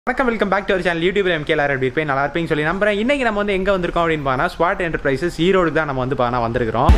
வணக்கம் welcome back to our channel யூடியூப்ல எம்கே எல்லாரும் எப்படி இருப்பேன் நல்லா இருப்பீங்கன்னு சொல்லி நம்புறேன் இன்னைக்கு நம்ம வந்து எங்க வந்திருக்கோம் அப்படின்னு பார்த்தா ஸ்வாட் என்டர்பிரைசஸ் ஈரோடு தான் நம்ம வந்து பார்த்தா வந்திருக்கிறோம்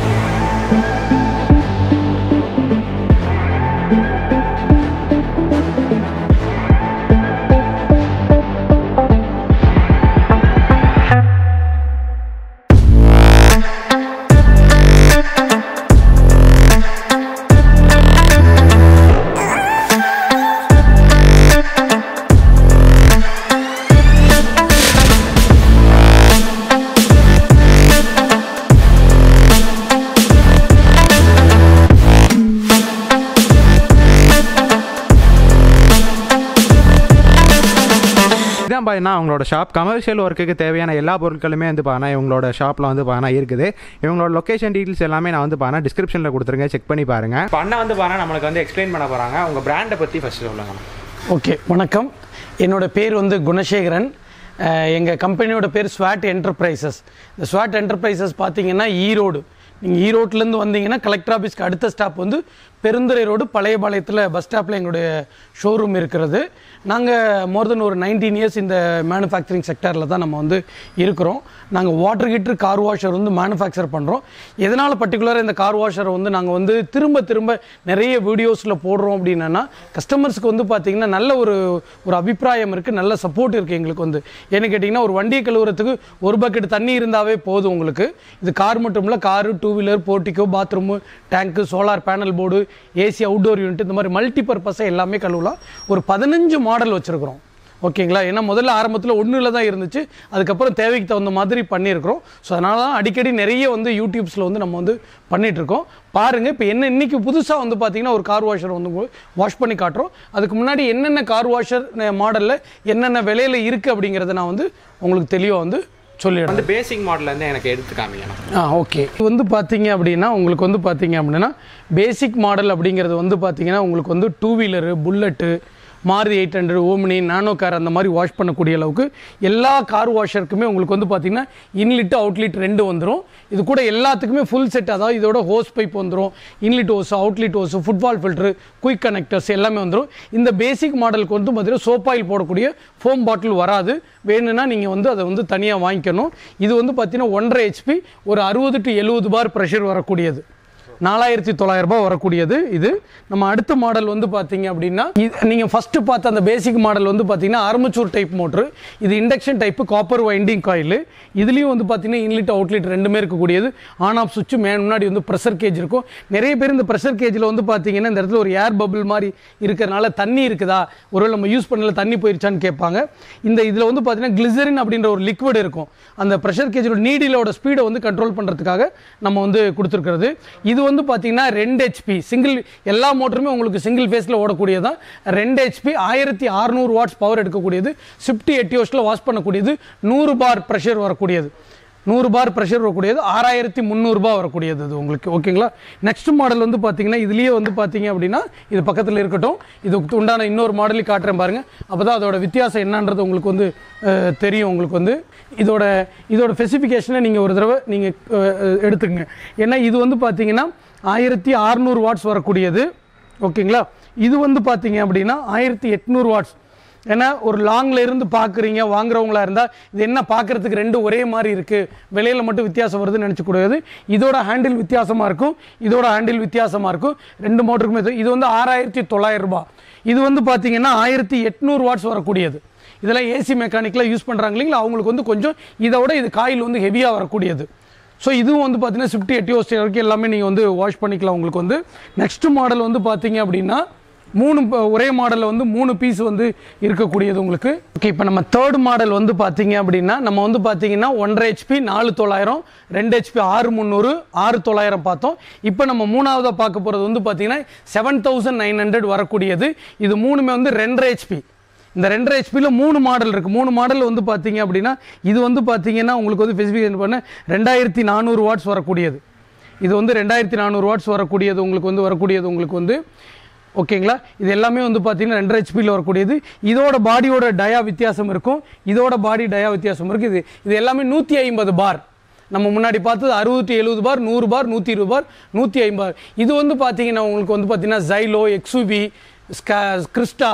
இதான் பார்த்தீங்கன்னா அவங்களோட ஷாப் கமர்ஷியல் ஒர்க்குக்கு தேவையான எல்லா பொருட்களுமே வந்து பார்த்தா இவங்களோட ஷாப்பில் வந்து பார்த்தா இருக்குது இவங்களோட லொக்கேஷன் டீட்டெயில்ஸ் எல்லாமே நான் வந்து பார்த்தா டிஸ்கிரிப்ஷனில் கொடுத்துருங்க செக் பண்ணி பாருங்க இப்போ அண்ணா வந்து பார்த்தா நம்மளுக்கு வந்து எக்ஸ்பிளைன் பண்ண போகிறாங்க உங்கள் பிராண்டை பற்றி ஃபஸ்ட்டு சொல்லுங்க ஓகே வணக்கம் என்னோட பேர் வந்து குணசேகரன் எங்கள் கம்பெனியோட பேர் ஸ்வாட் என்டர்பிரைசஸ் இந்த ஸ்வாட் என்டர்பிரைசஸ் பார்த்தீங்கன்னா ஈரோடு நீங்கள் ஈரோட்லேருந்து வந்தீங்கன்னா கலெக்டர் ஆஃபீஸ்க்கு அடுத்த ஸ்டாப் வந்து பெருந்துறை ரோடு பழையபாளையத்தில் பஸ் ஸ்டாப்பில் எங்களுடைய ஷோரூம் இருக்கிறது நாங்கள் மோர் தென் ஒரு நைன்டீன் இயர்ஸ் இந்த மேனுஃபேக்சரிங் செக்டரில் தான் நம்ம வந்து இருக்கிறோம் நாங்கள் வாட்டர் ஹீட்டர் கார் வாஷர் வந்து மேனுஃபேக்சர் பண்ணுறோம் எதனால் பர்டிகுலராக இந்த கார் வாஷரை வந்து நாங்கள் வந்து திரும்ப திரும்ப நிறைய வீடியோஸில் போடுறோம் அப்படின்னா கஸ்டமர்ஸ்க்கு வந்து பார்த்திங்கன்னா நல்ல ஒரு ஒரு அபிப்பிராயம் இருக்குது நல்ல சப்போர்ட் இருக்குது எங்களுக்கு வந்து ஏன்னு கேட்டிங்கன்னா ஒரு வண்டியை கழுவுறதுக்கு ஒரு பக்கெட் தண்ணி இருந்தாவே போதும் உங்களுக்கு இது கார் மட்டும் இல்லை car two wheeler portico bathroom tank solar panel board AC outdoor unit இந்த மாதிரி மல்டி பர்பஸாக எல்லாமே கழுவலாம் ஒரு பதினஞ்சு மாடல் வச்சுருக்கிறோம் ஓகேங்களா ஏன்னா முதல்ல ஆரம்பத்தில் ஒன்றில் தான் இருந்துச்சு அதுக்கப்புறம் தேவைக்கு தகுந்த மாதிரி பண்ணியிருக்கிறோம் ஸோ அதனால தான் அடிக்கடி நிறைய வந்து யூடியூப்ஸில் வந்து நம்ம வந்து பண்ணிகிட்ருக்கோம் பாருங்கள் இப்போ என்ன இன்றைக்கி புதுசாக வந்து பார்த்தீங்கன்னா ஒரு கார் வாஷர் வந்து வாஷ் பண்ணி காட்டுறோம் அதுக்கு முன்னாடி என்னென்ன கார் வாஷர் மாடலில் என்னென்ன விலையில் இருக்குது அப்படிங்கிறத நான் வந்து உங்களுக்கு தெளிவாக வந்து சொல்லிடுறேன் வந்து பேசிக் மாடல்லேருந்து எனக்கு எடுத்து காமிக்கணும் ஆ ஓகே இது வந்து பார்த்தீங்க அப்படின்னா உங்களுக்கு வந்து பார்த்தீங்க அப்படின்னா பேசிக் மாடல் அப்படிங்கிறது வந்து பார்த்தீங்கன்னா உங்களுக்கு வந்து two wheeler bullet Maruti eight hundred Omni Nano car அந்த மாதிரி வாஷ் பண்ணக்கூடிய அளவுக்கு எல்லா கார் வாஷருக்குமே உங்களுக்கு வந்து பார்த்தீங்கன்னா இன்லிட் அவுட்லிட் ரெண்டு வந்துடும் இது கூட எல்லாத்துக்குமே ஃபுல் செட் அதாவது இதோட ஹோஸ் பைப் வந்துடும் inlet hose outlet hose football filter quick connectors எல்லாமே வந்துடும் இந்த பேசிக் மாடலுக்கு வந்து பார்த்தீங்கன்னா சோப் ஆயில் போடக்கூடிய ஃபோம் பாட்டில் வராது வேணும்னா நீங்கள் வந்து அதை வந்து தனியாக வாங்கிக்கணும் இது வந்து பார்த்தீங்கன்னா ஒன்றரை ஹெச்பி ஒரு அறுபது டு எழுபது பார் ப்ரெஷர் வரக்கூடியது நாலாயிரத்தி தொள்ளாயிரம் ரூபாய் வரக்கூடியது இது நம்ம அடுத்த மாடல் வந்து பார்த்தீங்க அப்படின்னா இது நீங்கள் ஃபஸ்ட்டு பார்த்த அந்த பேசிக் மாடல் வந்து பார்த்தீங்கன்னா ஆர்மச்சூர் டைப் மோட்ரு இது induction type copper winding coil இதுலேயும் வந்து பார்த்தீங்கன்னா இன்லிட் அவுட்லிட் ரெண்டுமே இருக்கக்கூடியது ஆன் ஆஃப் சுவிட்ச் மே முன்னாடி வந்து ப்ரெஷர் கேஜ் இருக்கும் நிறைய பேர் இந்த ப்ரெஷர் கேஜில் வந்து பார்த்தீங்கன்னா இந்த இடத்துல ஒரு ஏர் பபிள் மாதிரி இருக்கிறனால தண்ணி இருக்குதா ஒருவேளை நம்ம யூஸ் பண்ணல தண்ணி போயிருச்சான்னு கேட்பாங்க இந்த இதில் வந்து பார்த்தீங்கன்னா கிளிசரின் அப்படின்ற ஒரு லிக்விட் இருக்கும் அந்த ப்ரெஷர் கேஜோட நீடிலோட ஸ்பீடை வந்து கண்ட்ரோல் பண்ணுறதுக்காக நம்ம வந்து கொடுத்துருக்கிறது இது வந்து பார்த்தீங்கன்னா ரெண்டு ஹெச்பி சிங்கிள் எல்லா மோட்டருமே உங்களுக்கு சிங்கிள் ஃபேஸில் ஓடக்கூடியதான் ரெண்டு ஹெச்பி ஆயிரத்தி அறுநூறு வாட்ஸ் பவர் எடுக்கக்கூடியது ஸ்விஃப்டி எட்டியோஸில் வாஷ் பண்ணக்கூடியது நூறு பார் ப்ரெஷர் வரக்கூடியது நூறு பார் ப்ரெஷர் வரக்கூடியது ஆறாயிரத்தி முந்நூறுபா வரக்கூடியது இது உங்களுக்கு ஓகேங்களா நெக்ஸ்ட் மாடல் வந்து பார்த்தீங்கன்னா இதுலேயே வந்து பார்த்தீங்க அப்படின்னா இது பக்கத்தில் இருக்கட்டும் இதுக்கு உண்டான இன்னொரு மாடலையும் காட்டுறேன் பாருங்கள் அப்போ தான் அதோட வித்தியாசம் என்னன்றது உங்களுக்கு வந்து அஹ், தெரியும் உங்களுக்கு வந்து இதோட இதோட ஸ்பெசிஃபிகேஷனை நீங்கள் ஒரு தடவை நீங்கள் எடுத்துக்கங்க ஏன்னா இது வந்து பார்த்தீங்கன்னா ஆயிரத்தி அறநூறு வாட்ஸ் வரக்கூடியது ஓகேங்களா இது வந்து பார்த்தீங்க அப்படின்னா ஆயிரத்தி எட்நூறு வாட்ஸ் ஏன்னா ஒரு லாங்கில் இருந்து பார்க்குறீங்க வாங்குறவங்களா இருந்தால் இது என்ன பார்க்குறதுக்கு ரெண்டும் ஒரே மாதிரி இருக்குது விலையில் மட்டும் வித்தியாசம் வருதுன்னு நினச்சக்கூடாது இதோட ஹேண்டில் வித்தியாசமாக இருக்கும் இதோட ஹேண்டில் வித்தியாசமாக இருக்கும் ரெண்டு மோட்டருக்குமே இது- இது வந்து ஆறாயிரத்தி தொள்ளாயிரம் ரூபாய் இது வந்து பார்த்தீங்கன்னா ஆயிரத்தி எட்நூறு வாட்ஸ் வரக்கூடியது இதெல்லாம் ஏசி மெக்கானிக்கில் யூஸ் பண்ணுறாங்க இல்லைங்களா அவங்களுக்கு வந்து கொஞ்சம் இதை விட இது காயில் வந்து ஹெவியாக வரக்கூடியது ஸோ இதுவும் வந்து பார்த்தீங்கன்னா ஸ்விஃப்டி எட்டியோஸ் வரைக்கும் எல்லாமே நீங்கள் வந்து வாஷ் பண்ணிக்கலாம் உங்களுக்கு வந்து நெக்ஸ்ட் மாடல் வந்து பார்த்தீங்க அப்படின்னா மூணு ப- ஒரே மாடலில் வந்து மூணு பீஸ் வந்து இருக்கக்கூடியது உங்களுக்கு ஓகே இப்போ நம்ம தேர்ட் மாடல் வந்து பார்த்தீங்க அப்படின்னா நம்ம வந்து பார்த்தீங்கன்னா ஒன்றரை ஹெச்பி நாலு தொள்ளாயிரம் ரெண்டு ஹெச்பி ஆறு முந்நூறு ஆறு தொள்ளாயிரம் பார்த்தோம் இப்போ நம்ம மூணாவதாக பார்க்க போகிறது வந்து பார்த்தீங்கன்னா செவன் தௌசண்ட் நைன் ஹண்ட்ரட் வரக்கூடியது இது மூணுமே வந்து ரெண்டரை ஹெச்பி இந்த ரெண்டரை ஹெச்பியில் மூணு மாடல் இருக்குது மூணு மாடல் வந்து பார்த்தீங்க அப்படின்னா இது வந்து பார்த்தீங்கன்னா உங்களுக்கு வந்து ஸ்பெசிஃபிகேஷன் பண்ண ரெண்டாயிரத்தி நானூறு வாட்ஸ் வரக்கூடியது இது வந்து ரெண்டாயிரத்தி நானூறு வாட்ஸ் வரக்கூடியது உங்களுக்கு வந்து வரக்கூடியது உங்களுக்கு வந்து ஓகேங்களா இது எல்லாமே வந்து பார்த்தீங்கன்னா ரெண்டரை ஹெச்பியில் வரக்கூடியது இதோட பாடியோட டயா வித்தியாசம் இருக்கும் இதோட பாடி டயா வித்தியாசம் இருக்குது இது இது எல்லாமே நூற்றி ஐம்பது பார் நம்ம முன்னாடி பார்த்தது அறுபத்தி எழுபது பார் நூறு பார் நூற்றி இருபது பார் நூற்றி ஐம்பது இது வந்து பார்த்தீங்கன்னா உங்களுக்கு வந்து பார்த்தீங்கன்னா ஜைலோ எக்ஸுபி ஸ்கா கிறிஸ்டா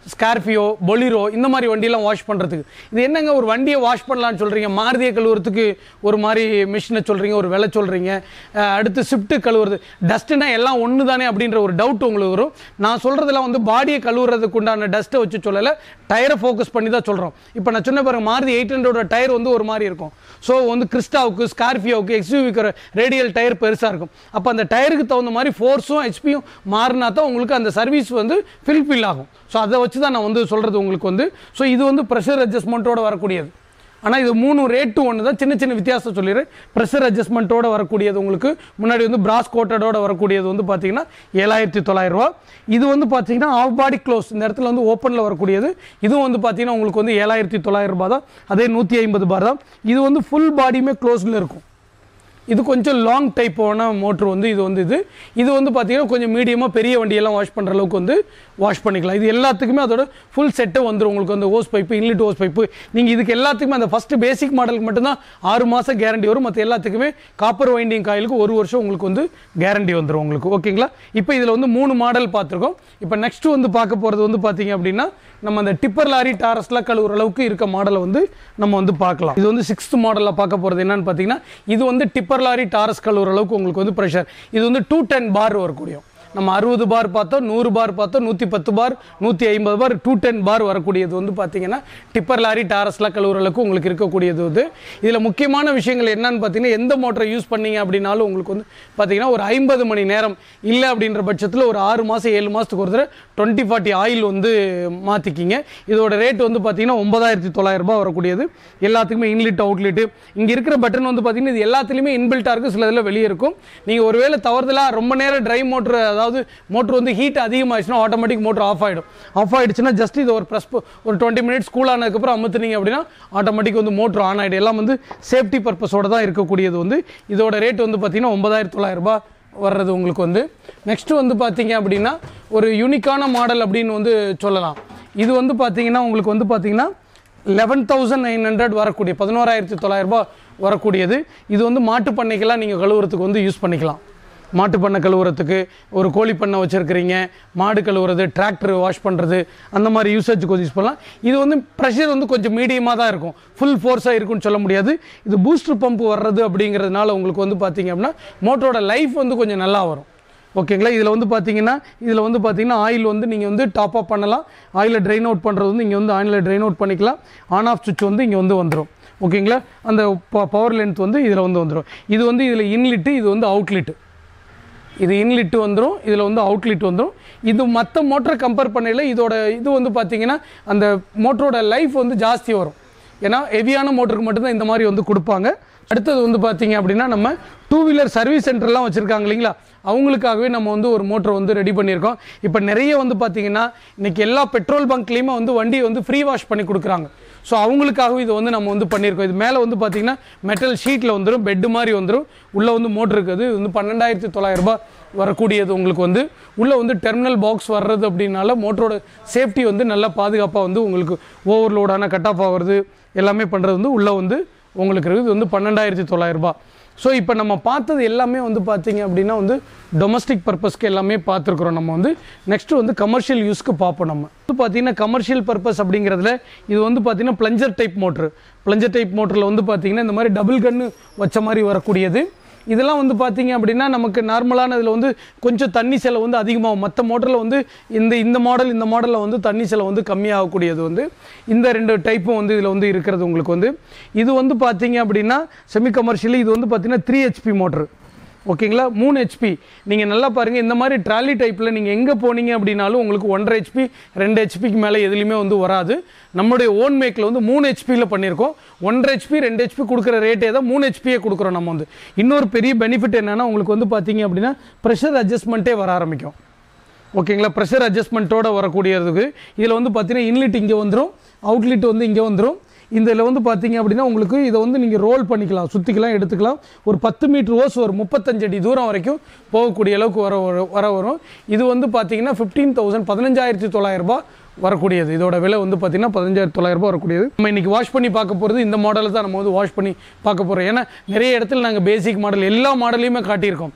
ஸ்கார்பியோ பொலிரோ இந்த மாதிரி வண்டியெல்லாம் வாஷ் பண்ணுறதுக்கு இது என்னங்க ஒரு வண்டியை வாஷ் பண்ணலாம்னு சொல்கிறீங்க மாருதியை கழுவுறதுக்கு ஒரு மாதிரி மிஷினை சொல்கிறீங்க ஒரு விலை சொல்கிறீங்க அடுத்து ஷிஃப்ட்டு கழுவுறது டஸ்ட்டுனா எல்லாம் ஒன்று தானே அப்படின்ற ஒரு டவுட் உங்களுக்கு வரும் நான் சொல்கிறதெல்லாம் வந்து பாடியை கழுவுறதுக்கு உண்டான டஸ்ட்டை வச்சு சொல்லலை டயரை ஃபோக்கஸ் பண்ணி தான் சொல்கிறோம் இப்போ நான் சொன்ன பாருங்க மாருதி எயிட் ஹண்ட்ரடோட டயர் வந்து ஒரு மாதிரி இருக்கும் ஸோ வந்து கிறிஸ்டாவுக்கு ஸ்கார்பியோவுக்கு எக்ஸ்யூவிக்கு ரேடியல் டயர் பெருசாக இருக்கும் அப்போ அந்த டயருக்கு தகுந்த மாதிரி ஃபோர்ஸும் ஹெச்பியும் மாறினா தான் உங்களுக்கு அந்த சர்வீஸ் வந்து ஃபில்ஃபில் ஆகும் ஸோ அதை வச்சு தான் நான் வந்து சொல்கிறது உங்களுக்கு வந்து ஸோ இது வந்து ப்ரெஷர் அட்ஜஸ்ட்மெண்ட்டோட வரக்கூடியது ஆனால் இது மூணு ரேட்டு ஒன்று தான் சின்ன சின்ன வித்தியாசம் சொல்லிடுறேன் ப்ரெஷர் அட்ஜஸ்ட்மெண்ட்டோட வரக்கூடியது உங்களுக்கு முன்னாடி வந்து பிராஸ் கோட்டடோட வரக்கூடியது வந்து பார்த்தீங்கன்னா ஏழாயிரத்தி தொள்ளாயிரரூவா இது வந்து பார்த்தீங்கன்னா ஆஃப் பாடி க்ளோஸ் இந்த இடத்துல வந்து ஓப்பனில் வரக்கூடியது இதுவும் வந்து பார்த்தீங்கன்னா உங்களுக்கு வந்து ஏழாயிரத்தி தொள்ளாயிரம் ரூபாய் தான் அதே நூற்றி ஐம்பது பார் தான் இது வந்து ஃபுல் பாடியுமே க்ளோஸில் இருக்கும் இது கொஞ்சம் லாங் டைப்பான மோட்ரு வந்து இது வந்து இது இது வந்து பார்த்தீங்கன்னா கொஞ்சம் மீடியமாக பெரிய வண்டியெல்லாம் வாஷ் பண்ணுற அளவுக்கு வந்து வாஷ் பண்ணிக்கலாம் இது எல்லாத்துக்குமே அதோட ஃபுல் செட்டு வந்துடும் உங்களுக்கு வந்து hose pipe inlet hose pipe நீங்கள் இதுக்கு எல்லாத்துக்குமே அந்த ஃபஸ்ட்டு பேசிக் மாடலுக்கு மட்டும்தான் ஆறு மாதம் கேரண்டி வரும் மற்ற எல்லாத்துக்குமே காப்பர் வைண்டிங் காயிலுக்கு ஒரு வருஷம் உங்களுக்கு வந்து கேரண்டி வந்துடும் உங்களுக்கு ஓகேங்களா இப்போ இதில் வந்து மூணு மாடல் பார்த்துருக்கோம் இப்போ நெக்ஸ்ட்டு வந்து பார்க்க போகிறது வந்து பார்த்தீங்க அப்படின்னா நம்ம அந்த டிப்பர் லாரி டாரஸ்லாம் கழுவுற அளவுக்கு இருக்க மாடலை வந்து நம்ம வந்து பார்க்கலாம் இது வந்து சிக்ஸ்த் மாடலில் பார்க்க போகிறது என்னன்னு பார்த்தீங்கன்னா இது வந்து டிப்பர் லாரி டாரஸ் கழுவுற அளவுக்கு உங்களுக்கு வந்து ப்ரெஷர் இது வந்து டூ டென் பார் வரக்கூடியும் நம்ம அறுபது பார் பார்த்தோம் நூறு பார் பார்த்தோம் நூற்றி பத்து பார் நூற்றி ஐம்பது பார் டூ டென் பார் வரக்கூடியது வந்து பார்த்தீங்கன்னா டிப்பர் லாரி டாரஸ்லாம் கழுவுறளவுக்கு உங்களுக்கு இருக்கக்கூடியது வந்து இதில் முக்கியமான விஷயங்கள் என்னன்னு பார்த்தீங்கன்னா எந்த மோட்டரை யூஸ் பண்ணீங்க அப்படின்னாலும் உங்களுக்கு வந்து பார்த்தீங்கன்னா ஒரு ஐம்பது மணி நேரம் இல்லை அப்படின்ற பட்சத்தில் ஒரு ஆறு மாதம் ஏழு மாதத்துக்கு ஒரு தடவை டுவெண்ட்டி ஃபார்ட்டி ஆயில் வந்து மாற்றிக்கிங்க இதோட ரேட் வந்து பார்த்தீங்கன்னா ஒன்பதாயிரத்தி தொள்ளாயிரம் ரூபாய் வரக்கூடியது எல்லாத்துக்குமே இன்லிட் அவுட்லிட்டு இங்கே இருக்கிற பட்டன் வந்து பார்த்தீங்கன்னா இது எல்லாத்துலேயுமே இன்பில்ட்டாக இருக்கும் சில இதில் வெளியே இருக்கும் நீங்கள் ஒருவேளை தவறுதலாக ரொம்ப நேரம் ட்ரை மோட்ரு அதாவது மோட்ரு வந்து ஹீட் அதிகமாகிடுச்சுன்னா ஆட்டோமேட்டிக் மோட்ரு ஆஃப் ஆகிடும் ஆஃப் ஆகிடுச்சுன்னா ஜஸ்ட் இது ஒரு ப்ரெஸ் ஒரு டுவெண்ட்டி மினிட்ஸ் கூல் ஆனதுக்கப்புறம் அமுத்துனீங்க அப்படின்னா ஆட்டோமேட்டிக் வந்து மோட்ரு ஆன் ஆகிடும் எல்லாம் வந்து சேஃப்டி பர்பஸோட தான் இருக்கக்கூடியது வந்து இதோட ரேட் வந்து பார்த்தீங்கன்னா ஒன்பதாயிரத்தி தொள்ளாயிரம் ரூபாய் வர்றது உங்களுக்கு வந்து நெக்ஸ்ட் வந்து பார்த்தீங்க அப்படின்னா ஒரு யூனிக்கான மாடல் அப்படின்னு வந்து சொல்லலாம் இது வந்து பார்த்தீங்கன்னா உங்களுக்கு வந்து பார்த்தீங்கன்னா லெவன் தௌசண்ட் நைன் ஹண்ட்ரட் வரக்கூடிய பதினோராயிரத்தி தொள்ளாயிரம் ரூபாய் வரக்கூடியது இது வந்து மாட்டு பண்ணைக்கெல்லாம் நீங்கள் கழுவுறதுக்கு வந்து யூஸ் பண்ணிக்கலாம் மாட்டு பண்ணை கழுவுறதுக்கு ஒரு கோழி பண்ணை வச்சுருக்கிறீங்க மாடு கழுவுறது டிராக்டர் வாஷ் பண்ணுறது அந்த மாதிரி யூசேஜுக்கு யூஸ் பண்ணலாம் இது வந்து ப்ரெஷர் வந்து கொஞ்சம் மீடியமாக தான் இருக்கும் ஃபுல் ஃபோர்ஸாக இருக்கும்னு சொல்ல முடியாது இது பூஸ்டர் பம்ப் வர்றது அப்படிங்கிறதுனால உங்களுக்கு வந்து பார்த்தீங்க அப்படின்னா மோட்டரோட லைஃப் வந்து கொஞ்சம் நல்லா வரும் ஓகேங்களா இதில் வந்து பார்த்தீங்கன்னா இதில் வந்து பார்த்தீங்கன்னா ஆயில் வந்து நீங்கள் வந்து டாப் அப் பண்ணலாம் ஆயிலை ட்ரைன் அவுட் பண்ணுறது வந்து இங்கே வந்து ஆயிலை ட்ரைன் அவுட் பண்ணிக்கலாம் ஆன் ஆஃப் சுவிட்ச் வந்து இங்கே வந்து வந்துடும் ஓகேங்களா அந்த பவர் லென்த் வந்து இதில் வந்து வந்துடும் இது வந்து இதில் இன்லிட்டு இது வந்து அவுட்லிட்டு இது இன்லிட் வந்துடும் இதில் வந்து அவுட்லிட் வந்துடும் இது மற்ற மோட்டரை கம்பேர் பண்ணையில் இதோட இது வந்து பார்த்தீங்கன்னா அந்த மோட்டரோட லைஃப் வந்து ஜாஸ்தி வரும் ஏன்னா ஹெவியான மோட்டருக்கு மட்டும்தான் இந்த மாதிரி வந்து கொடுப்பாங்க அடுத்தது வந்து பார்த்தீங்க அப்படின்னா நம்ம டூ வீலர் சர்வீஸ் சென்டர்லாம் வச்சுருக்காங்க இல்லைங்களா அவங்களுக்காகவே நம்ம வந்து ஒரு மோட்டர் வந்து ரெடி பண்ணியிருக்கோம் இப்போ நிறைய வந்து பார்த்தீங்கன்னா இன்றைக்கி எல்லா பெட்ரோல் பங்க்லேயுமே வந்து வண்டியை வந்து ஃப்ரீ வாஷ் பண்ணி கொடுக்குறாங்க ஸோ அவங்களுக்காகவும் இதை வந்து நம்ம வந்து பண்ணியிருக்கோம் இது மேலே வந்து பார்த்தீங்கன்னா மெட்டல் ஷீட்டில் வந்துடும் பெட்டு மாதிரி வந்துடும் உள்ளே வந்து மோட்ரு இருக்குது இது வந்து பன்னெண்டாயிரத்தி தொள்ளாயிரம் ரூபாய் வரக்கூடியது உங்களுக்கு வந்து உள்ளே வந்து டெர்மினல் பாக்ஸ் வர்றது அப்படின்னால மோட்டரோட சேஃப்டி வந்து நல்லா பாதுகாப்பாக வந்து உங்களுக்கு ஓவர்லோடான கட் ஆஃப் ஆகிறது எல்லாமே பண்ணுறது வந்து உள்ளே வந்து உங்களுக்கு இருக்குது இது வந்து பன்னெண்டாயிரத்தி தொள்ளாயிரம் ரூபாய் ஸோ இப்போ நம்ம பார்த்தது எல்லாமே வந்து பார்த்தீங்க அப்படின்னா வந்து டொமஸ்டிக் பர்பஸ்க்கு எல்லாமே பார்த்துருக்குறோம் நம்ம வந்து நெக்ஸ்ட் வந்து கமர்ஷியல் யூஸ்க்கு பார்ப்போம் நம்ம வந்து பார்த்தீங்கன்னா கமர்ஷியல் பர்பஸ் அப்படிங்கிறதுல இது வந்து பார்த்தீங்கன்னா plunger type motor plunger type மோட்டரில் வந்து பார்த்தீங்கன்னா இந்த மாதிரி டபுள் கன்னு வச்ச மாதிரி வரக்கூடியது இதெல்லாம் வந்து பார்த்தீங்க அப்படின்னா நமக்கு நார்மலான இதில் வந்து கொஞ்சம் தண்ணி செலவு வந்து அதிகமாகும் மற்ற மோட்டரில் வந்து இந்த இந்த மாடல் இந்த மாடலில் வந்து தண்ணி செலவு வந்து கம்மியாகக்கூடியது வந்து இந்த ரெண்டு டைப்பும் வந்து இதில் வந்து இருக்கிறது உங்களுக்கு வந்து இது வந்து பார்த்தீங்க அப்படின்னா செமி கமர்ஷியலி இது வந்து பார்த்தீங்கன்னா த்ரீ ஹெச்பி மோட்ரு ஓகேங்களா மூணு ஹெச்பி நீங்கள் நல்லா பாருங்கள் இந்த மாதிரி ட்ராலி டைப்பில் நீங்கள் எங்கே போனீங்க அப்படின்னாலும் உங்களுக்கு ஒன்றரை ஹெச்பி ரெண்டு ஹெச்பிக்கு மேலே எதுலையுமே வந்து வராது நம்மளுடைய ஓன் மேக்கில் வந்து மூணு ஹெச்பியில் பண்ணியிருக்கோம் ஒன்றரை ஹெச்பி ரெண்டு ஹெச்பி கொடுக்குற ரேட்டே தான் மூணு ஹெச்பியே கொடுக்குறோம் நம்ம வந்து இன்னொரு பெரிய பெனிஃபிட் என்னென்னா உங்களுக்கு வந்து பார்த்தீங்க அப்படின்னா ப்ரெஷர் அட்ஜஸ்ட்மெண்ட்டே வர ஆரம்பிக்கும் ஓகேங்களா ப்ரெஷர் அட்ஜஸ்ட்மெண்ட்டோட வரக்கூடியதுக்கு இதில் வந்து பார்த்தீங்கன்னா இன்லிட் இங்கே வந்துடும் அவுட்லிட் வந்து இங்கே வந்துடும் இந்த இதில் வந்து பார்த்தீங்க அப்படின்னா உங்களுக்கு இதை வந்து நீங்கள் ரோல் பண்ணிக்கலாம் சுற்றிக்கலாம் எடுத்துக்கலாம் ஒரு பத்து மீட்டர் ஓஸ் ஒரு முப்பத்தஞ்சு அடி தூரம் வரைக்கும் போகக்கூடிய அளவுக்கு வர வர- வர வரும் இது வந்து பார்த்தீங்கன்னா ஃபிஃப்டீன் தௌசண்ட் பதினஞ்சாயிரத்தி தொள்ளாயிரம் ரூபாய் வரக்கூடியது இதோட விலை வந்து பார்த்தீங்கன்னா பதினஞ்சாயிரத்தி தொள்ளாயிரம் ரூபாய் வரக்கூடியது நம்ம இன்னைக்கு வாஷ் பண்ணி பார்க்க போகிறது இந்த மாடலை தான் நம்ம வந்து வாஷ் பண்ணி பார்க்க போகிறோம் ஏன்னா நிறைய இடத்துல நாங்கள் பேசிக் மாடல் எல்லா மாடலையுமே காட்டியிருக்கோம்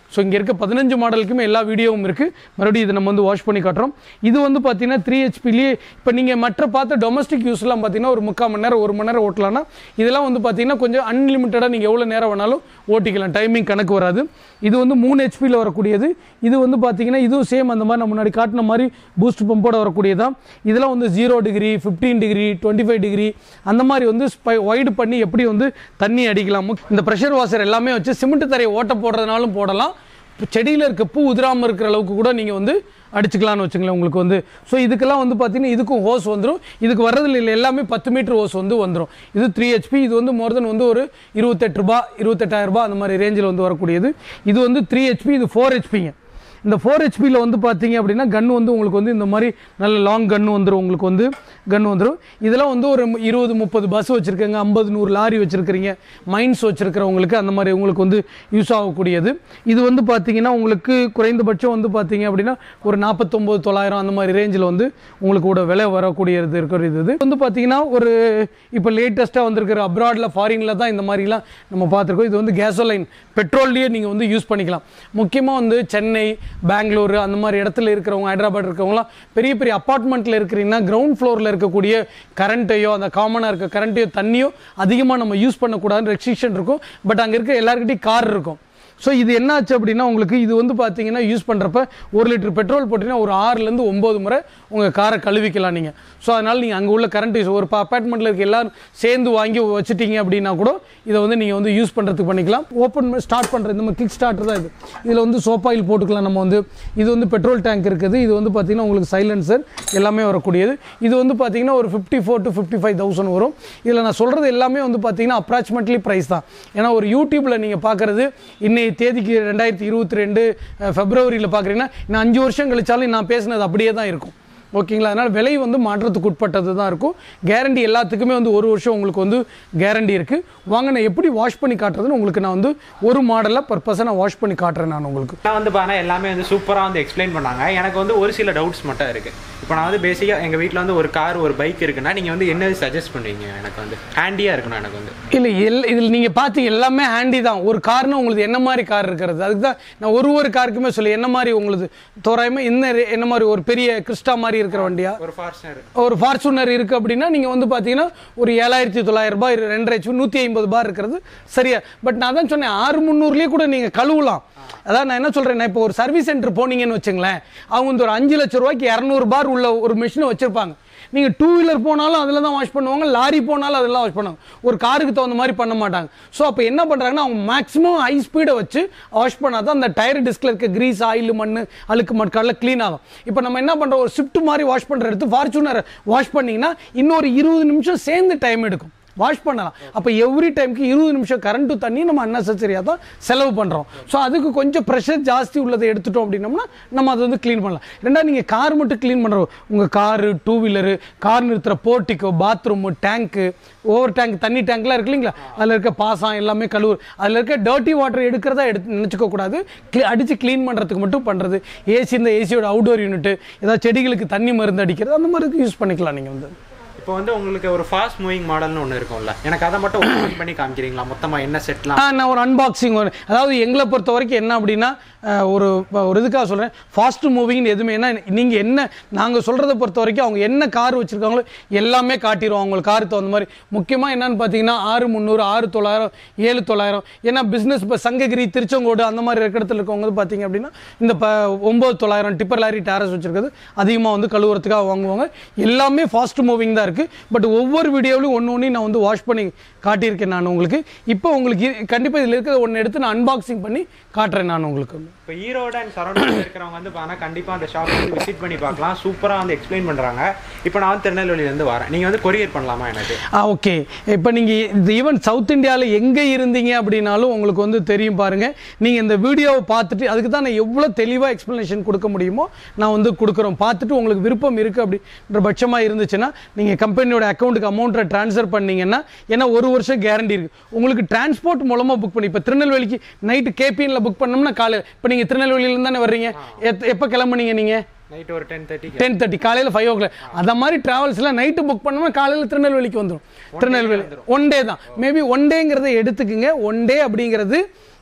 ஸோ இங்கே இருக்க பதினஞ்சு மாடலுக்குமே எல்லா வீடியோவும் இருக்குது மறுபடியும் இதை நம்ம வந்து வாஷ் பண்ணி காட்டுறோம் இது வந்து பார்த்தீங்கன்னா த்ரீ ஹெச்பிலேயே இப்போ நீங்கள் மற்ற பார்த்த டொமஸ்டிக் யூஸ்லாம் பார்த்தீங்கன்னா ஒரு முக்கால் மணி நேரம் ஒரு மணி நேரம் ஓட்டலாம்னா இதெல்லாம் வந்து பார்த்தீங்கன்னா கொஞ்சம் அன்லிமிட்டடாக நீங்கள் எவ்வளோ நேரம் வேணாலும் ஓட்டிக்கலாம் டைமிங் கணக்கு வராது இது வந்து மூணு ஹெச்பியில் வரக்கூடியது இது வந்து பார்த்தீங்கன்னா இதுவும் சேம் அந்த மாதிரி நான் முன்னாடி காட்டின மாதிரி பூஸ்ட் பம்போட வரக்கூடியதான் இதெல்லாம் வந்து zero degree fifteen degree twenty five degree அந்த மாதிரி வந்து ஒய்டு பண்ணி எப்படி வந்து தண்ணி அடிக்கலாம் இந்த ப்ரெஷர் வாஷர் எல்லாமே வச்சு சிமெண்ட் தரையை ஓட்ட போடுறதுனாலும் போடலாம் செடியில் இருக்க பூ உதிராமல் இருக்கிற அளவுக்கு கூட நீங்கள் வந்து அடிச்சுக்கலாம்னு வச்சுங்களேன் உங்களுக்கு வந்து ஸோ இதுக்கெல்லாம் வந்து பார்த்தீங்கன்னா இதுக்கும் ஹோஸ் வந்துடும் இதுக்கு வர்றதுல இல்லை எல்லாமே பத்து மீட்டர் ஹோஸ் வந்து வந்துடும் இது த்ரீ ஹெச்பி இது வந்து மோர் தென் வந்து ஒரு இருபத்தெட்டு ரூபா இருபத்தெட்டாயிரம் ரூபாய் அந்த மாதிரி ரேஞ்சில் வந்து வரக்கூடியது இது வந்து த்ரீ ஹெச்பி இது ஃபோர் ஹெச்பிங்க இந்த ஃபோர் ஹெச்பியில் வந்து பார்த்தீங்க அப்படின்னா கன் வந்து உங்களுக்கு வந்து இந்த மாதிரி நல்ல லாங் கன்று வந்துடும் உங்களுக்கு வந்து கன் வந்துடும் இதெல்லாம் வந்து ஒரு இருபது முப்பது பஸ் வச்சுருக்கீங்க ஐம்பது நூறு லாரி வச்சுருக்கிறீங்க மைன்ஸ் வச்சுருக்கிறவங்களுக்கு அந்த மாதிரி உங்களுக்கு வந்து யூஸ் ஆகக்கூடியது இது வந்து பார்த்தீங்கன்னா உங்களுக்கு குறைந்தபட்சம் வந்து பார்த்தீங்க அப்படின்னா ஒரு நாற்பத்தொம்போது தொள்ளாயிரம் அந்த மாதிரி ரேஞ்சில் வந்து உங்களுக்கு கூட விலை வரக்கூடியது இருக்கிற இது இது வந்து பார்த்தீங்கன்னா ஒரு இப்போ லேட்டஸ்ட்டாக வந்திருக்கிற அப்ராடில் ஃபாரினில் தான் இந்த மாதிரிலாம் நம்ம பார்த்துருக்கோம் இது வந்து கேசோலைன் பெட்ரோல்லையே நீங்கள் வந்து யூஸ் பண்ணிக்கலாம் முக்கியமாக வந்து சென்னை பெங்களூரு அந்த மாதிரி இடத்துல இருக்கிறவங்க ஹைதராபாத் இருக்கிறவங்களாம் பெரிய பெரிய அப்பார்ட்மெண்ட்டில் இருக்கிறீங்கன்னா கிரவுண்ட் ஃப்ளோரில் இருக்கக்கூடிய கரண்ட்டையோ அந்த காமனாக இருக்க கரண்ட்டையோ தண்ணியோ அதிகமாக நம்ம யூஸ் பண்ணக்கூடாதுன்னு ரெஸ்ட்ரிக்ஷன் இருக்கும் பட் அங்கே இருக்க எல்லாருக்கிட்டையும் கார் இருக்கும் ஸோ இது என்ன ஆச்சு அப்படின்னா உங்களுக்கு இது வந்து பார்த்தீங்கன்னா யூஸ் பண்ணுறப்ப ஒரு லிட்டர் பெட்ரோல் போட்டிங்கன்னா ஒரு ஆறுலேருந்து ஒம்பது முறை உங்கள் காரை கழுவிக்கலாம் நீங்கள் ஸோ அதனால் நீங்கள் அங்கே உள்ள கரண்ட் யூஸ் ஒரு அப்பார்ட்மெண்ட்டில் இருக்க எல்லாரும் சேர்ந்து வாங்கி வச்சுட்டீங்க அப்படின்னா கூட இதை வந்து நீங்கள் வந்து யூஸ் பண்ணுறதுக்கு பண்ணிக்கலாம் ஓப்பன் ஸ்டார்ட் பண்ணுற இந்த மாதிரி கிக் ஸ்டார்டர் தான் இது இதில் வந்து சோப் ஆயில் போட்டுக்கலாம் நம்ம வந்து இது வந்து பெட்ரோல் டேங்க் இருக்குது இது வந்து பார்த்தீங்கன்னா உங்களுக்கு சைலன்சர் எல்லாமே வரக்கூடியது இது வந்து பார்த்தீங்கன்னா ஒரு fifty four to fifty five thousand வரும் இதில் நான் சொல்கிறது எல்லாமே வந்து பார்த்தீங்கன்னா அப்ராக்சிமேட்லி ப்ரைஸ் தான் ஏன்னா ஒரு யூடியூப்பில் நீங்கள் பார்க்குறது இன்னைக்கு தேதிக்கு ரெண்டாயிரத்தி இருபத்தி ரெண்டு ஃபெப்ரவரியில் பார்க்குறீங்கன்னா இன்னும் அஞ்சு வருஷம் கழிச்சாலும் நான் பேசினது அப்படியே தான் இருக்கும் ஓகேங்களா அதனால் விலை வந்து மாற்றத்துக்கு உட்பட்டது தான் இருக்கும் கேரண்டி எல்லாத்துக்குமே வந்து ஒரு வருஷம் உங்களுக்கு வந்து கேரண்டி இருக்குது வாங்க நான் எப்படி வாஷ் பண்ணி காட்டுறதுன்னு உங்களுக்கு நான் வந்து ஒரு மாடலில் பர்பஸாக நான் வாஷ் பண்ணி காட்டுறேன் நான் உங்களுக்கு நான் வந்து பார்த்தா எல்லாமே வந்து சூப்பராக வந்து எக்ஸ்பிளைன் பண்ணாங்க எனக்கு வந்து ஒரு சில டவுட்ஸ் மட்டும் இருக்குது இப்போ நான் வந்து பேசிக்காக எங்கள் வீட்டில் வந்து ஒரு கார் ஒரு பைக் இருக்குன்னா நீங்கள் வந்து என்ன சஜஸ்ட் பண்ணுவீங்க எனக்கு வந்து ஹேண்டியாக இருக்கணும் எனக்கு வந்து இல்லை எல் இதில் நீங்கள் பார்த்தீங்க எல்லாமே ஹேண்டி தான் ஒரு கார்னா உங்களுக்கு என்ன மாதிரி கார் இருக்கிறது அதுக்கு தான் நான் ஒரு ஒரு காருக்குமே சொல்லி என்ன மாதிரி உங்களுக்கு தோராயமாக என்ன ரே- என்ன மாதிரி ஒரு பெரிய கிறிஸ்டா மாதிரி இருக்கிற வண்டியா ஒரு ஃபார்ச்சுனர் ஒரு ஃபார்ச்சுனர் இருக்குது அப்படின்னா நீங்கள் வந்து பார்த்தீங்கன்னா ஒரு ஏழாயிரத்தி தொள்ளாயிரம் ரூபாய் ரெண்டரை ஹெச்பி நூற்றி ஐம்பது பார் இருக்கிறது சரியா பட் நான் தான் சொன்னேன் ஆறு முந்நூறுலேயே கூட நீங்கள் கழுவலாம் அதான் நான் என்ன சொல்கிறேன் இப்போ ஒரு சர்வீஸ் சென்டர் போனீங்கன்னு வச்சுங்களேன் அவங்க வந்து ஒரு அஞ்சு லட்ச ரூபாய்க்கு இரநூறு பார் உள்ள ஒரு மிஷினை வச்சுருப்பாங்க நீங்கள் டூ வீலர் போனாலும் அதில் தான் வாஷ் பண்ணுவாங்க லாரி போனாலும் அதெல்லாம் வாஷ் பண்ணுவாங்க ஒரு காருக்கு தகுந்த மாதிரி பண்ண மாட்டாங்க ஸோ அப்போ என்ன பண்ணுறாங்கன்னா அவங்க மேக்ஸிமம் ஹை ஸ்பீடை வச்சு வாஷ் பண்ணால் தான் அந்த டயர் டிஸ்கில் இருக்க கிரீஸ் ஆயில் மண் அழுக்கு மட்காலில் க்ளீன் ஆகும் இப்போ நம்ம என்ன பண்ணுறோம் ஒரு ஷிஃப்ட் மாதிரி வாஷ் பண்ணுற எடுத்து ஃபார்ச்சுனர் வாஷ் பண்ணிங்கன்னா இன்னொரு இருபது நிமிஷம் சேர்ந்து டைம் எடுக்கும் வாஷ் பண்ணலாம் அப்போ எவ்ரி டைம்க்கு இருபது நிமிஷம் கரண்ட்டு தண்ணி நம்ம அன்னெசரியாக தான் செலவு பண்ணுறோம் ஸோ அதுக்கு கொஞ்சம் ப்ரெஷர் ஜாஸ்தி உள்ளதை எடுத்துட்டோம் அப்படின்னம்னா நம்ம அதை வந்து க்ளீன் பண்ணலாம் ரெண்டாவது நீங்கள் கார் மட்டும் க்ளீன் பண்ணுறோம் உங்கள் காரு டூ வீலரு கார் நிறுத்துகிற portico bathroom tank over tank தண்ணி டேங்க்லாம் இருக்கு இல்லைங்களா அதில் இருக்க பாசம் எல்லாமே கழுவு அதில் இருக்க டர்ட்டி வாட்டர் எடுக்கிறதா எடுத்து நினச்சிக்க கூடாது க்ளீ அடித்து க்ளீன் பண்ணுறதுக்கு மட்டும் பண்ணுறது ஏசி இந்த ஏசியோட அவுடோர் யூனிட்டு ஏதாவது செடிகளுக்கு தண்ணி மருந்து அடிக்கிறது அந்த மாதிரி யூஸ் பண்ணிக்கலாம் நீங்கள் வந்து இப்போ வந்து உங்களுக்கு ஒரு ஃபாஸ்ட் மூவிங் மாடல்னு ஒன்று இருக்கும்ல எனக்கு அதை மட்டும் open பண்ணி காமிக்கிறீங்களா மொத்தமாக என்ன செட்லாம் ஆ, நான் ஒரு அன்பாக்சிங் ஒரு அதாவது எங்களை பொறுத்த வரைக்கும் என்ன அப்படின்னா அஹ், ஒரு ஒரு இதுக்காக சொல்கிறேன் ஃபாஸ்ட் மூவிங்னு எதுவுமே என்ன நீங்கள் என்ன நாங்கள் சொல்கிறத பொறுத்த வரைக்கும் அவங்க என்ன கார் வச்சுருக்காங்களோ எல்லாமே காட்டிடுவோம் அவங்களுக்கு கார் தகுந்த மாதிரி முக்கியமாக என்னன்னு பார்த்தீங்கன்னா ஆறு முந்நூறு ஆறு தொள்ளாயிரம் ஏழு தொள்ளாயிரம் ஏன்னா பிஸ்னஸ் இப்போ சங்ககிரி திருச்செங்கோடு அந்த மாதிரி இருக்க இடத்துல இருக்கவங்க வந்து பார்த்தீங்க அப்படின்னா இந்த ப ஒம்பது தொள்ளாயிரம் டிப்பர் லாரி டேரஸ் வச்சுருக்கிறது அதிகமாக வந்து கழுவுறதுக்காக வாங்குவாங்க எல்லாமே ஃபாஸ்ட் மூவிங் தான் இருக்குது பட் ஒவ்வொரு வீடியோவிலும் ஒன்று ஒன்று நான் வந்து வாஷ் பண்ணி காட்டியிருக்கேன் நான் உங்களுக்கு இப்போ உங்களுக்கு கண்டிப்பாக இதில் இருக்கிற ஒன்று எடுத்து நான் அன்பாக்சிங் பண்ணி காட்டுறேன் நான் உங்களுக்கு இப்போ ஈரோடு அண்ட் சரௌண்டிங் இருக்கிறவங்க வந்து பார்த்தா கண்டிப்பாக அந்த ஷாப் வந்து விசிட் பண்ணி பார்க்கலாம் சூப்பராக வந்து எக்ஸ்பிளைன் பண்ணுறாங்க இப்போ நான் வந்து திருநெல்வேலியிலேருந்து வரேன் நீங்கள் வந்து கொரியர் பண்ணலாமா எனக்கு ஆ ஓகே இப்போ நீங்கள் இந்த ஈவன் சவுத் இந்தியாவில் எங்கே இருந்தீங்க அப்படின்னாலும் உங்களுக்கு வந்து தெரியும் பாருங்கள் நீங்கள் இந்த வீடியோவை பார்த்துட்டு அதுக்கு தான் நான் எவ்வளோ தெளிவாக எக்ஸ்ப்ளனேஷன் கொடுக்க முடியுமோ நான் வந்து கொடுக்குறோம் பார்த்துட்டு உங்களுக்கு விருப்பம் இருக்குது அப்படின்ற பட்சமாக இருந்துச்சுன்னா நீங்கள் கம்பெனியோட அக்கௌண்ட்டுக்கு அமௌண்ட்டை ட்ரான்ஸ்ஃபர் பண்ணீங்கன்னா ஏன்னா ஒரு வருஷம் கேரண்டி இருக்குது உங்களுக்கு டிரான்ஸ்போர்ட் மூலமாக புக் பண்ணி இப்போ திருநெல்வேலிக்கு நைட்டு கேபிஎனில் புக் பண்ணோம்னா காலையில் இப்போ நீங்கள் திருநெல்வேலியிலேருந்து தானே வர்றீங்க எத் எப்போ கிளம்புனீங்க நீங்கள் நைட் ஒரு டென் தேர்ட்டி டென் தேர்ட்டி காலையில் ஃபைவ் ஓ கிளாக் அந்த மாதிரி ட்ராவல்ஸ்லாம் நைட்டு புக் பண்ணோம்னா காலையில் திருநெல்வேலிக்கு வந்துடும் திருநெல்வேலி ஒன் டே தான் மேபி ஒன் டேங்கிறத எடுத்துக்குங்க ஒன் டே அப்படிங்கிறது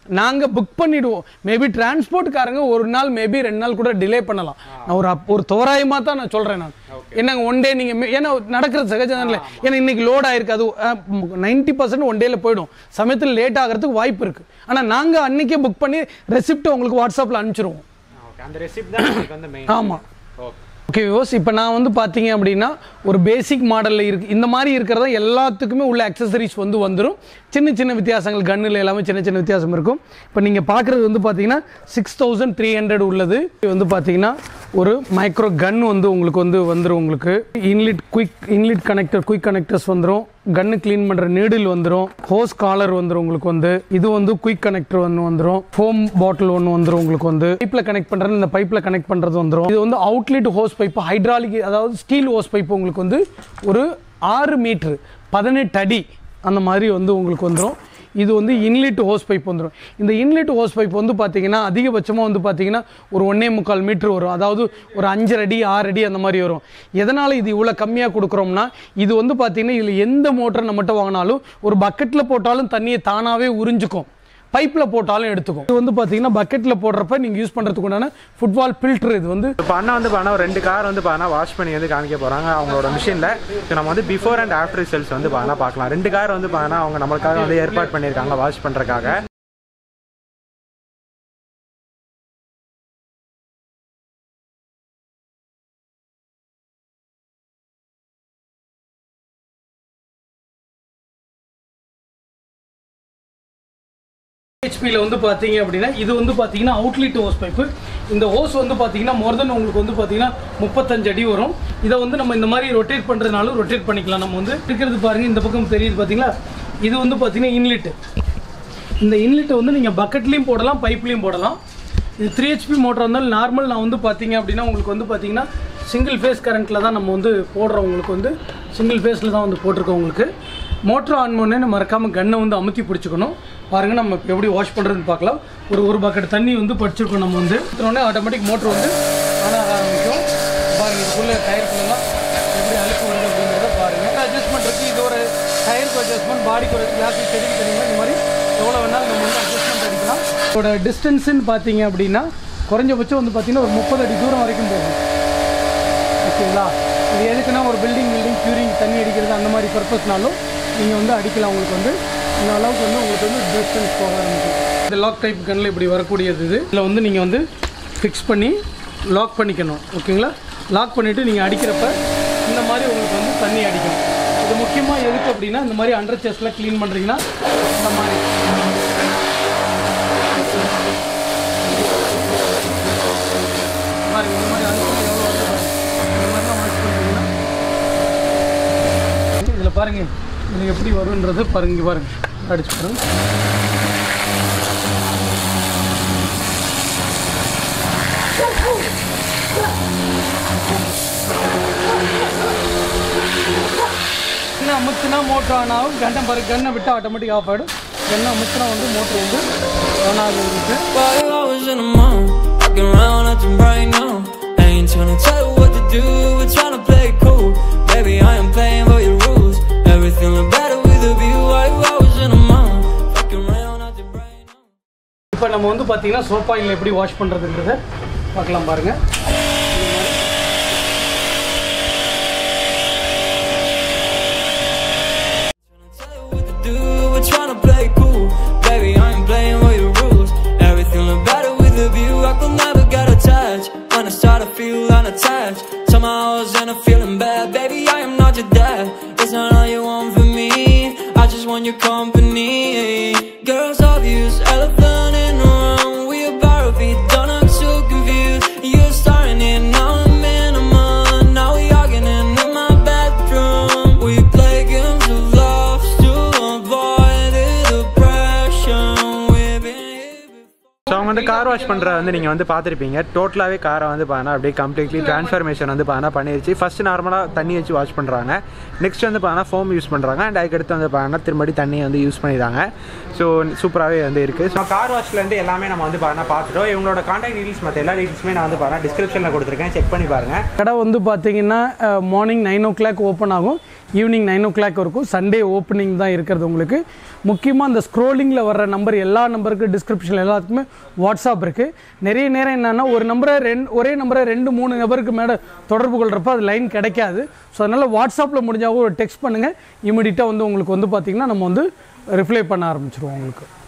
நாங்கள் புக் பண்ணிடுவோம் மேபி டிரான்ஸ்போர்ட்காரங்க ஒரு நாள் மேபி ரெண்டு நாள் கூட டிலே பண்ணலாம் நான் ஒரு அப்- ஒரு தோராயமாக தான் நான் சொல்கிறேன் நான் என்னங்க ஒன் டே நீங்கள் ஏன்னா நடக்கிறது சகஜம் இல்லை ஏன்னா இன்னைக்கு லோட் ஆயிருக்கு அது நைன்டி பர்சன்ட் ஒன் டேல போயிடும் சமயத்தில் லேட் ஆகிறதுக்கு வாய்ப்பு இருக்குது ஆனால் நாங்கள் அன்னைக்கே புக் பண்ணி ரெசிப்ட் உங்களுக்கு வாட்ஸ்அப்பில் அனுப்பிச்சிருவோம் ஓகே அந்த ரெசிப்ட் தான் உங்களுக்கு வந்து மெயின் ஆமாம் ஓகே ஓகே விவோஸ் இப்போ நான் வந்து பார்த்தீங்க அப்படின்னா ஒரு பேசிக் மாடலில் இருக்கு இந்த மாதிரி இருக்கிறதா எல்லாத்துக்குமே உள்ள அக்சசரிஸ் வந்து வந்துடும் சின்ன சின்ன வித்தியாசங்கள் கன்னில் எல்லாமே சின்ன சின்ன வித்தியாசம் இருக்கும் இப்போ நீங்கள் பார்க்குறது வந்து பார்த்தீங்கன்னா சிக்ஸ் தௌசண்ட் த்ரீ ஹண்ட்ரட் உள்ளது இது வந்து பார்த்தீங்கன்னா ஒரு மைக்ரோ கன் வந்து உங்களுக்கு வந்து வந்துடும் உங்களுக்கு inlet quick inlet connector quick connectors வந்துடும் கன்னு க்ளீன் பண்ணுற நீடில் வந்துடும் ஹோஸ் காலர் வந்துடும் உங்களுக்கு வந்து இது வந்து குயிக் கனெக்டர் ஒன்று வந்துடும் ஃபோம் பாட்டில் ஒன்று வந்துடும் உங்களுக்கு வந்து பைப்பில் கனெக்ட் பண்ணுறது இந்த பைப்பில் கனெக்ட் பண்ணுறது வந்துடும் இது வந்து அவுட்லெட் ஹோஸ் பைப் ஹைட்ராலிக் அதாவது ஸ்டீல் ஹோஸ் பைப் உங்களுக்கு வந்து ஒரு ஆறு மீட்ரு பதினெட்டு அடி அந்த மாதிரி வந்து உங்களுக்கு வந்துடும் இது வந்து இன்லெட் ஹோஸ் பைப் வந்துடும் இந்த இன்லெட் ஹோஸ் பைப் வந்து பார்த்தீங்கன்னா அதிகபட்சமாக வந்து பார்த்தீங்கன்னா ஒரு ஒன்றே முக்கால் மீட்ரு வரும் அதாவது ஒரு அஞ்சரை அடி ஆறு அடி அந்த மாதிரி வரும் எதனால் இது இவ்வளோ கம்மியாக கொடுக்குறோம்னா இது வந்து பார்த்தீங்கன்னா இதில் எந்த மோட்டர் நம்மகிட்ட வாங்கினாலும் ஒரு பக்கெட்டில் போட்டாலும் தண்ணியை தானாகவே உறிஞ்சுக்கும் பைப்பில் போட்டாலும் எடுத்துக்கும் இது வந்து பார்த்தீங்கன்னா பக்கெட்டில் போடுறப்ப நீங்கள் யூஸ் பண்ணுறதுக்கு உண்டான ஃபுட்பால் ஃபில்டர் இது வந்து இப்போ அண்ணா வந்து பார்த்தா ஒரு ரெண்டு கார் வந்து பார்த்தா வாஷ் பண்ணி வந்து காமிக்க போகிறாங்க அவங்களோட மிஷினில் இப்போ நம்ம வந்து பிஃபோர் அண்ட் ஆஃப்டர் ரிசல்ட்ஸ் வந்து பார்த்தா பார்க்கலாம் ரெண்டு கார் வந்து பார்த்தா அவங்க நம்மளுக்காக வந்து ஏற்பாடு பண்ணியிருக்காங்க வாஷ் பண்ணுறதுக்காக ஹெச்பியில் வந்து பார்த்தீங்க அப்படின்னா இது வந்து பார்த்தீங்கன்னா அவுட்லெட் ஹோஸ் பைப்பு இந்த ஹோஸ் வந்து பார்த்தீங்கன்னா மோர் தென் உங்களுக்கு வந்து பார்த்தீங்கன்னா முப்பத்தஞ்சு அடி வரும் இதை வந்து நம்ம இந்த மாதிரி ரொட்டேட் பண்ணுறதுனாலும் ரொட்டேட் பண்ணிக்கலாம் நம்ம வந்து இருக்கிறது பாருங்க இந்த பக்கம் தெரியுது பார்த்தீங்களா இது வந்து பார்த்தீங்கன்னா இன்லெட் இந்த இன்லெட்டை வந்து நீங்கள் பக்கெட்லேயும் போடலாம் பைப்லேயும் போடலாம் இது த்ரீ ஹெச்பி மோட்டர் இருந்தாலும் நார்மல் நான் வந்து பார்த்தீங்க அப்படின்னா உங்களுக்கு வந்து பார்த்தீங்கன்னா சிங்கிள் ஃபேஸ் கரண்ட்டில் தான் நம்ம வந்து போடுறோம் உங்களுக்கு வந்து சிங்கிள் ஃபேஸில் தான் வந்து போட்டிருக்கோம் உங்களுக்கு மோட்டர் ஆன் பண்ணே மறக்காமல் கன்னை வந்து அமுத்தி பிடிச்சிக்கணும் பாருங்கள் நம்ம இப்ப எப்படி வாஷ் பண்ணுறதுன்னு பார்க்கலாம் ஒரு ஒரு பக்கெட் தண்ணி வந்து படிச்சிருக்கோம் நம்ம வந்து உடனே ஆட்டோமேட்டிக் மோட்டர் வந்து ஆன் ஆக ஆரம்பிக்கும் பாருங்கள் இதுக்குள்ளே டயருக்குள்ளலாம் எப்படி அழுக்கு வருது அப்படிங்கிறத பாருங்கள் அட்ஜஸ்ட்மெண்ட் இருக்குது இது ஒரு டயருக்கு அட்ஜஸ்ட்மெண்ட் பாடிக்கு ஒரு கிளாஸ் செடிக்கு தெரியுமா இந்த மாதிரி எவ்வளோ வேணாலும் நம்ம வந்து அட்ஜஸ்ட்மெண்ட் அடிக்கலாம் இதோட டிஸ்டன்ஸுன்னு பார்த்தீங்க அப்படின்னா குறைஞ்சபட்சம் வந்து பார்த்தீங்கன்னா ஒரு முப்பது அடி தூரம் வரைக்கும் போகும் ஓகேங்களா இது எதுக்குன்னா ஒரு பில்டிங் பில்டிங் க்யூரிங் தண்ணி அடிக்கிறது அந்த மாதிரி பர்பஸ்னாலும் நீங்கள் வந்து அடிக்கலாம் உங்களுக்கு வந்து இந்த அளவுக்கு வந்து உங்களுக்கு வந்து டிஸ்டன்ஸ் போக ஆரம்பிக்கும் இந்த லாக் டைப் கன்னில் இப்படி வரக்கூடியது இது இதில் வந்து நீங்கள் வந்து ஃபிக்ஸ் பண்ணி லாக் பண்ணிக்கணும் ஓகேங்களா லாக் பண்ணிவிட்டு நீங்கள் அடிக்கிறப்ப இந்த மாதிரி உங்களுக்கு வந்து தண்ணி அடிக்கும் இது முக்கியமாக எதுக்கு அப்படின்னா இந்த மாதிரி அண்டர் செஸ்டில் க்ளீன் பண்ணுறீங்கன்னா இந்த மாதிரி பாருங்க இந்த மாதிரி அழுத்தம் எவ்வளோ வருது பாருங்க. இந்த மாதிரிலாம் வாஷ் பண்ணுறீங்கன்னா இதில் பாருங்க இது எப்படி வரும்ன்றது பாருங்க இங்க பாருங்க அடிச்சு பாருங்க கண்ணை அமுத்துனா மோட்டர் ஆன் ஆகும் கண்ணை பாரு கண்ணை விட்டு ஆட்டோமேட்டிக் ஆஃப் ஆகிடும் கண்ணை அமுத்துனா வந்து மோட்டர் வந்து ஆன் ஆகும் இருக்கு Five hours in a month, walking around acting right now. I ain't tryna tell you what to do, we're tryna play it cool. Baby, I am playing by your rules. Everything look better with a view. Five hours in a month, walking around acting right now. இப்போ நம்ம வந்து பார்த்தீங்கன்னா soap oil எப்படி wash பண்ணுறதுங்கிறத பார்க்கலாம் பாருங்க Tell you what to do, we're tryna play it cool. Baby, I ain't playing by your rules. Everything look better with a view. I could never get attached. When I start to feel unattached, somehow I was in a feeling bad. Baby, I am not your dad. It's not all you want from me. I just want your company. Girls obvious, elephant in the room. We about our feet, don't act so confused. You're starting it, now I'm in a month. Now we arguing in my bedroom. We play games of love to avoid the depression. We've been here before. So அவங்க வந்து car wash பண்ணுற வந்து நீங்கள் வந்து பார்த்துருப்பீங்க டோட்டலாகவே காரை வந்து பார்த்தா அப்படியே கம்ப்ளீட்லி ட்ரான்ஸ்ஃபர்மேஷன் வந்து பார்த்தா பண்ணிருச்சு ஃபர்ஸ்ட் நார்மலாக தண்ணி வச்சு வாஷ் பண்ணுறாங்க நெக்ஸ்ட் வந்து பார்த்தா ஃபோம் யூஸ் பண்ணுறாங்க அண்ட் அதுக்கடுத்து வந்து பார்த்தா திரும்படி தண்ணியை வந்து யூஸ் பண்ணிடுறாங்க ஸோ சூப்பராகவே வந்து இருக்குது ஸோ கார் வாஷ்லேருந்து எல்லாமே நம்ம வந்து பார்த்தா பார்த்துட்டோம் இவங்களோட கான்டாக்ட் டீடைல்ஸ் மற்ற எல்லா டீடைல்ஸுமே நான் வந்து பார்த்தா டிஸ்கிரிப்ஷனில் கொடுத்துருக்கேன் செக் பண்ணி பாருங்கள் கடை வந்து பார்த்தீங்கன்னா morning nine o'clock open ஆகும் ஈவினிங் நைன் ஓ கிளாக் இருக்கும் சண்டே ஓப்பனிங் தான் இருக்கிறது உங்களுக்கு முக்கியமாக அந்த ஸ்க்ரோலிங்கில் வர்ற நம்பர் எல்லா நம்பருக்கு டிஸ்கிரிப்ஷனில் எல்லாத்துக்குமே வாட்ஸ்அப் இருக்குது நிறைய நேரம் என்னென்னா ஒரு நம்பரை ரெண்டு ஒரே நம்பரை ரெண்டு மூணு நபருக்கு மேலே தொடர்பு கொள்கிறப்ப அது லைன் கிடைக்காது ஸோ அதனால் வாட்ஸ்அப்பில் முடிஞ்சாவும் ஒரு டெக்ஸ்ட் பண்ணுங்கள் இமீடியட்டாக வந்து உங்களுக்கு வந்து பார்த்திங்கன்னா நம்ம வந்து ரிப்ளை பண்ண ஆரம்பிச்சிருவோம் உங்களுக்கு